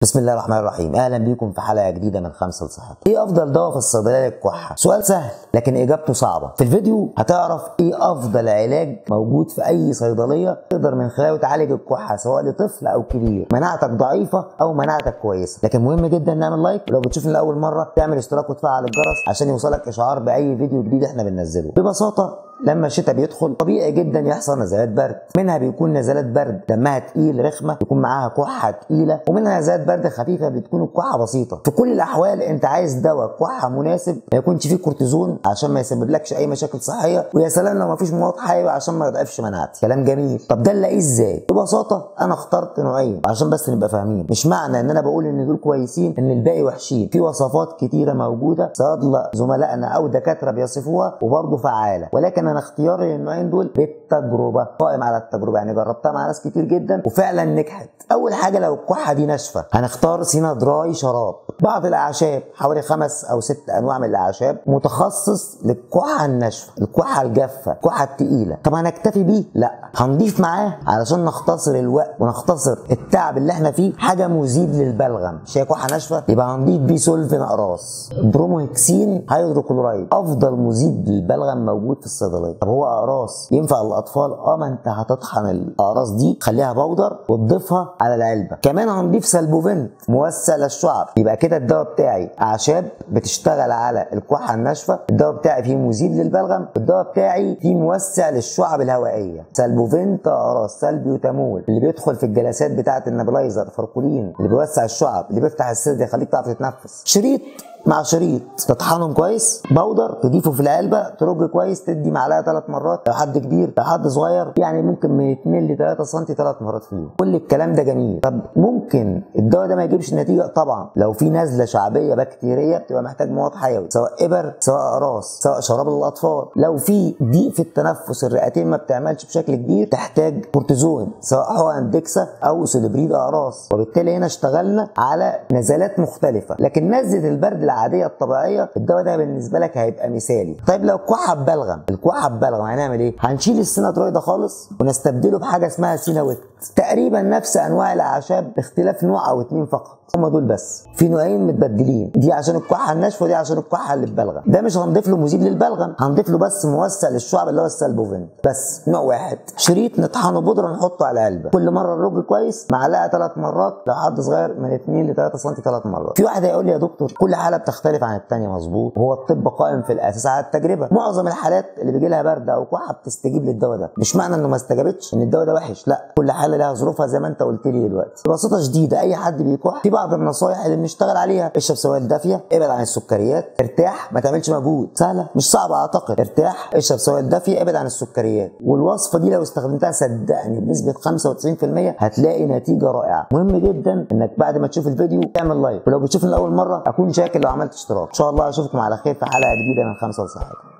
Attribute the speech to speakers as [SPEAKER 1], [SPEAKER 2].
[SPEAKER 1] بسم الله الرحمن الرحيم اهلا بيكم في حلقه جديده من خمسه لصحتك ايه افضل دواء في الصيدليه للكحه سؤال سهل لكن اجابته صعبه في الفيديو هتعرف ايه افضل علاج موجود في اي صيدليه تقدر من خلاله تعالج الكحه سواء لطفل او كبير مناعتك ضعيفه او مناعتك كويسه لكن مهم جدا نعمل لايك ولو بتشوفني لاول مره تعمل اشتراك وتفعل الجرس عشان يوصلك اشعار باي فيديو جديد احنا بننزله ببساطه لما الشتاء بيدخل طبيعي جدا يحصل نزلات برد منها بيكون نزلات برد دمها تقيل رخمه يكون معاها كحه تقيله ومنها نزلات برد خفيفه بتكون الكحه بسيطه في كل الاحوال انت عايز دواء كحه مناسب ما يكونش فيه كورتيزون عشان ما يسببلكش اي مشاكل صحيه ويا سلام لو ما فيش مواد حيوي عشان ما يضعفش مناعتي كلام جميل طب ده نلاقيه ازاي ببساطه انا اخترت نوعين عشان بس نبقى فاهمين مش معنى ان انا بقول ان دول كويسين ان الباقي وحشين في وصفات كتيره موجوده صيادله زملائنا او دكاتره بيصفوها وبرضه فعاله ولكن انا اختياري للنوعين دول بالتجربه قائم على التجربه يعني جربتها مع ناس كتير جدا وفعلا نجحت اول حاجه لو الكحه دي ناشفه هنختار سينا دراي شراب بعض الاعشاب حوالي خمس او ست انواع من الاعشاب متخصص للكحه الناشفه الكحه الجافه الكحه التقيله طب هنكتفي بيه لا هنضيف معاه علشان نختصر الوقت ونختصر التعب اللي احنا فيه حاجه مزيد للبلغم مش هي كحه ناشفه يبقى هنضيف بيه سولفين اقراص بروموهكسين هيدروكلورايد افضل مزيد للبلغم موجود في الصيدليه طب هو اقراص ينفع للاطفال اه ما انت هتطحن الاقراص دي تخليها بودر وتضيفها على العلبه كمان هنضيف سلبوفنت موسع للشعب يبقى كده الدواء بتاعي اعشاب بتشتغل على الكحه الناشفه الدواء بتاعي فيه مزيد للبلغم الدواء بتاعي فيه موسع للشعب الهوائيه سلبوفنت اقراص سلبيوتامول اللي بيدخل في الجلسات بتاعه النبلايزر فركولين اللي بيوسع الشعب اللي بيفتح الصدر يخليك تعرف تتنفس شريط مع شريط تطحنهم كويس بودر تضيفه في العلبه ترج كويس تدي معلقه ثلاث مرات لو حد كبير لو حد صغير يعني ممكن من 2 ل 3 سم ثلاث مرات في اليوم كل الكلام ده جميل طب ممكن الدواء ده ما يجيبش نتيجه طبعا لو في نزله شعبيه بكتيريه بتبقى محتاج مواد حيوي سواء ابر سواء اقراص سواء شراب للاطفال لو في ضيق في التنفس الرئتين ما بتعملش بشكل كبير تحتاج كورتيزون سواء حقن ديكسا او سوليبريد اقراص وبالتالي هنا اشتغلنا على نزلات مختلفه لكن نزله البرد العاديه الطبيعيه الدواء ده بالنسبه لك هيبقى مثالي طيب لو كحه ببلغم الكحه ببلغم هنعمل ايه هنشيل السينادرويد ده خالص ونستبدله بحاجه اسمها سيناويت تقريبا نفس انواع الاعشاب باختلاف نوع او اتنين فقط هما دول بس في نوعين متبدلين دي عشان الكحه الناشفه ودي عشان الكحه اللي ببلغم ده مش هنضيف له مزيد للبلغم هنضيف له بس موسع للشعب اللي هو السلبوفين بس نوع واحد شريط نطحنه بودره نحطه على العلبه كل مره الرج كويس معلقه ثلاث مرات لو حد صغير من 2 ل 3 سم ثلاث مرات في واحد هيقول لي يا دكتور كل حاله بتختلف عن الثانيه مظبوط وهو الطب قائم في الاساس على التجربه معظم الحالات اللي بيجي لها برد او كحه بتستجيب للدواء ده مش معنى انه ما استجابتش ان الدواء ده وحش لا كل حاله لها ظروفها زي ما انت قلت لي دلوقتي ببساطه شديده اي حد بيكح في بعض النصائح اللي بنشتغل عليها اشرب سوائل دافيه ابعد عن السكريات ارتاح ما تعملش مجهود سهله مش صعبه اعتقد ارتاح اشرب سوائل دافيه ابعد عن السكريات والوصفه دي لو استخدمتها صدقني بنسبه 95% هتلاقي نتيجه رائعه مهم جدا انك بعد ما تشوف الفيديو تعمل لايك ولو بتشوفني لاول مره اكون شاكر لو عملت اشتراك ان شاء الله اشوفكم على خير في حلقه جديده من خمسه لصحتك